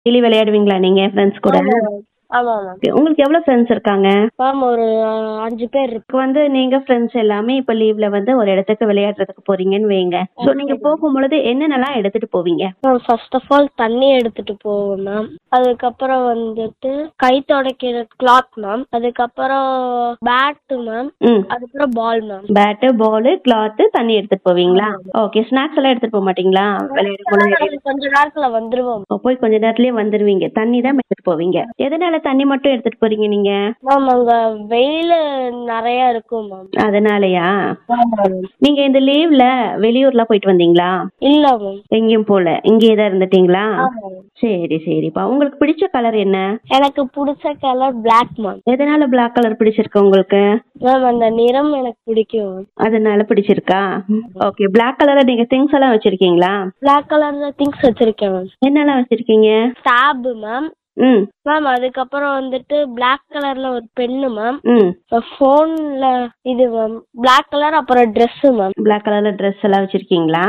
Daily விளையாடுவீங்களா நீங்க friends கூட ஆமா மேம் Okay, உங்களுக்கு எவ்வளவு ஃப்ரெண்ட்ஸ் இருக்காங்க மேம் ஒரு அஹ், அஞ்சு பேர் இருக்கு இப்போ வந்து நீங்க ஃப்ரெண்ட்ஸ் எல்லாமே இப்ப லீவ்ல வந்து ஒரு இடத்துக்கு விளையாடுறதுக்கு போறீங்கன்னு வைங்க சோ நீங்க போகும் பொழுது என்னென்னலாம் எடுத்துட்டு போவீங்க மேம் ஃபர்ஸ்ட் ஆஃப் ஆல் தண்ணி எடுத்துட்டு போவோம் மேம் அதுக்கப்புறம் வந்துட்டு கை துடைக்கிற கிளாத் மேம் அதுக்கப்புறம் பேட்டு மேம் ம் அதுக்கப்புறம் ball ma'am bat ball cloth தண்ணி எடுத்துட்டு போவீங்களா ஓகே ஸ்நாக்ஸ் எல்லாம் எடுத்துட்டு போக மாட்டீங்களா விளையாடும் பொழுது இடையில? கொஞ்ச நேரத்துல வந்துருவோம் ஓ, போய் கொஞ்ச நேரத்துலயே வந்துருவீங்க தண்ணி தான் எடுத்துட்டு போவீங்க எதனால தண்ணி மட்டும் எடுத்துட்டு போறீங்க நீங்க மேம் அங்க வெயில் நிறைய இருக்கும் மேம் அதனாலயா நீங்க இந்த லீவ்ல வெளியூர்ல போயிட்டு வந்தீங்களா இல்ல மேம் எங்கேயும் போல இங்கேயே தான் இருந்துட்டீங்களா சரி சரிப்பா உங்களுக்கு பிடிச்ச கலர் என்ன எனக்கு பிடிச்ச கலர் பிளாக் மேம் எதனால பிளாக் கலர் பிடிச்சிருக்கு உங்களுக்கு மேம் அந்த நிறம் எனக்கு பிடிக்கும் மேம் அதனால பிடிச்சிருக்கா ஓகே பிளாக் கலர்ல நீங்க திங்ஸ் எல்லாம் வச்சிருக்கீங்களா பிளாக் கலர்ல திங்ஸ் வச்சிருக்கேன் மேம் என்னெல்லாம் வச்சிருக்கீங்க டேப் மேம் ம் மேம் அதுக்கப்புறம் வந்துட்டு பிளாக் கலர்ல ஒரு பென்னு மேம் ம் ஃபோன்ல இது மேம் பிளாக் கலர் அப்புறம் Dress மேம் பிளாக் கலர்ல ட்ரெஸ் எல்லாம் வச்சிருக்கீங்களா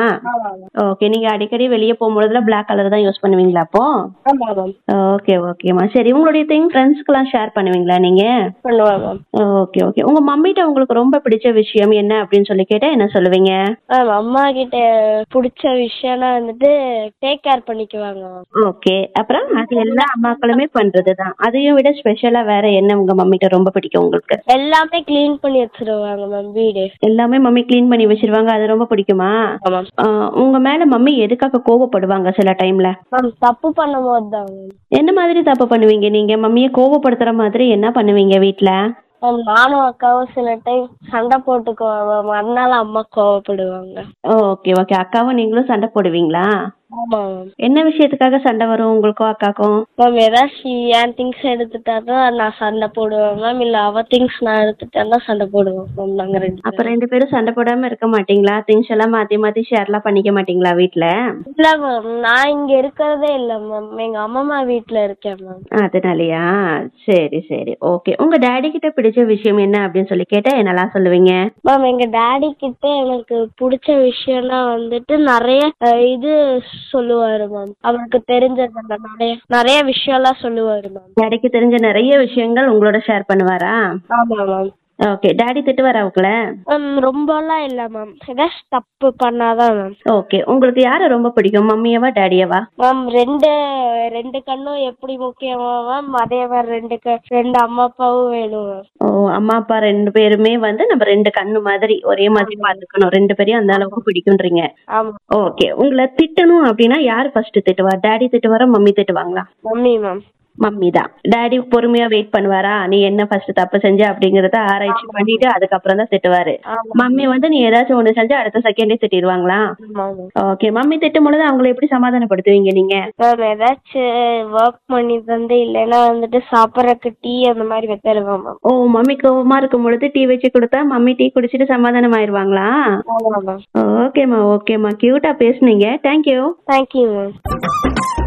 ஓகே நீங்க அடிக்கடி வெளியே போகும்பொழுதுல பிளாக் கலர் தான் யூஸ் பண்ணுவீங்களா அப்போ ஆமா மேம் ஓகே ஓகேம்மா சரி உங்களுடைய திங் ஃப்ரெண்ட்ஸ்க்கெல்லாம் ஷேர் பண்ணுவீங்களா நீங்க பண்ணுவேன் மேம் ஓகே ஓகே உங்க மம்மிட்ட உங்களுக்கு ரொம்ப பிடிச்ச விஷயம் என்ன அப்படின்னு சொல்லி கேட்டா என்ன சொல்லுவீங்க மேம் அம்மா கிட்ட பிடிச்ச விஷயம்னா வந்துட்டு டேக் கேர் பண்ணிக்குவாங்க மேம் ஓகே அப்புறம் அது எல்லா அம்மாக்களுமே பண்றதுதான் அதையும் விட ஸ்பெஷலா வேற என்ன உங்க மம்மிட்ட ரொம்ப பிடிக்கும் உங்களுக்கு எல்லாமே க்ளீன் பண்ணி வச்சிருவாங்க மேம் வீடு எல்லாமே மம்மி க்ளீன் பண்ணி வச்சிருவாங்க அது ரொம்ப பிடிக்குமா மேம் ஆஹ் உங்க மேல மம்மி எதுக்காக கோவப்படுவாங்க சில டைம்ல மேம் தப்பு பண்ணும்போது தான் மேம் என்ன மாதிரி தப்பு பண்ணுவீங்க நீங்க மம்மியை கோவப்படுத்துற மாதிரி என்ன பண்ணுவீங்க வீட்ல மேம் நானும் அக்காவும் சில டைம் சண்டை போட்டுக்குவோம் மேம் அதனால அம்மா கோவப்படுவாங்க ஓகே ஓகே அக்காவும் நீங்களும் சண்டை போடுவீங்களா ஆமா மேம் என்ன விஷயத்துக்காக சண்டை வரும் உங்களுக்கும் அக்காக்கும் மேம் ஏதாச்சும் என் திங்ஸ் எடுத்துட்டாருன்னா நான் சண்டை போடுவேன் மேம் இல்ல அவ திங்ஸ் நான் எடுத்துட்டேன்னா சண்டை போடுவோம் மேம் நாங்க ரெண்டு அப்ப பேரும் ரெண்டு பேரும் சண்டை போடாம இருக்க மாட்டீங்களா திங்ஸ் எல்லாம் மாத்தி மாத்தி ஷேர்லாம் பண்ணிக்க மாட்டீங்களா வீட்ல இல்ல மேம் நான் இங்க இருக்கிறதே இல்ல மேம் எங்க அம்மா வீட்ல இருக்கேன் மேம் அதனாலயா சரி சரி ஓகே உங்க டாடி கிட்ட பிடிச்ச விஷயம் என்ன அப்படின்னு சொல்லி கேட்டா என்னெல்லாம் சொல்லுவீங்க மேம் எங்க டாடி கிட்ட எனக்கு பிடிச்ச விஷயம்னா வந்துட்டு நிறைய அஹ், இது சொல்லுவாரு மேம் அவருக்கு தெரிஞ்சது அந்த நிறைய நிறைய விஷயம்லாம் சொல்லுவாரு மேம் டாடிக்கு தெரிஞ்ச நிறைய விஷயங்கள் உங்களோட ஷேர் பண்ணுவாரா ஆமா மேம் ஓகே டாடி திட்டுவாரா உங்கள மேம் ரொம்பலாம் இல்ல மேம் ஏதாச்சும் தப்பு பண்ணாதான் மேம் ஓகே உங்களுக்கு யாரை ரொம்ப பிடிக்கும் மம்மியவா டாடியவா மேம் ரெண்டு ரெண்டு கண்ணும் எப்படி முக்கியமா மேம் அதே மாதிரி ரெண்டு க ரெண்டு அம்மா அப்பாவும் வேணும் மேம் ஓ அம்மா அப்பா ரெண்டு பேருமே வந்து நம்ம ரெண்டு கண்ணு மாதிரி ஒரே மாதிரி பாத்துக்கணும் ரெண்டு பேரையும் அந்த அளவுக்கு பிடிக்கும்ன்றீங்க ஆமா ஓகே உங்களை திட்டணும் அப்படின்னா யாரு ஃபர்ஸ்ட் திட்டுவா டாடி திட்டுவாரா மம்மி திட்டுவாங்களா மம்மி மேம் மம்மி தான் டாடி பொறுமையா வெயிட் பண்ணுவாரா நீ என்ன ஃபர்ஸ்ட் தப்பு செஞ்ச அப்படிங்கறத ஆராய்ச்சி பண்ணிட்டு அதுக்கப்புறம் தான் திட்டுவாரு ஆமா மம்மி வந்து நீ ஏதாச்சும் ஒண்ணு செஞ்சா அடுத்த செகண்டே திட்டிடுவாங்களா ஆமா மேம் ஓகே மம்மி திட்டும் பொழுது அவங்களை எப்படி சமாதானப்படுத்துவீங்க நீங்க மேம் ஏதாச்சும் ஒர்க் பண்ணி தந்து இல்லைன்னா வந்துட்டு சாப்பிட்றதுக்கு டீ அந்த மாதிரி வச்சிருவேன் மேம் ஓ மம்மி கோவமா இருக்கும் பொழுது டீ வச்சு கொடுத்தா மம்மி டீ குடிச்சிட்டு சமாதானம் ஆயிருவாங்களா ஆமா மேம் ஓகேம்மா ஓகேம்மா கியூட்டா பேசுனீங்க தேங்க்யூ தேங்க்யூ மேம்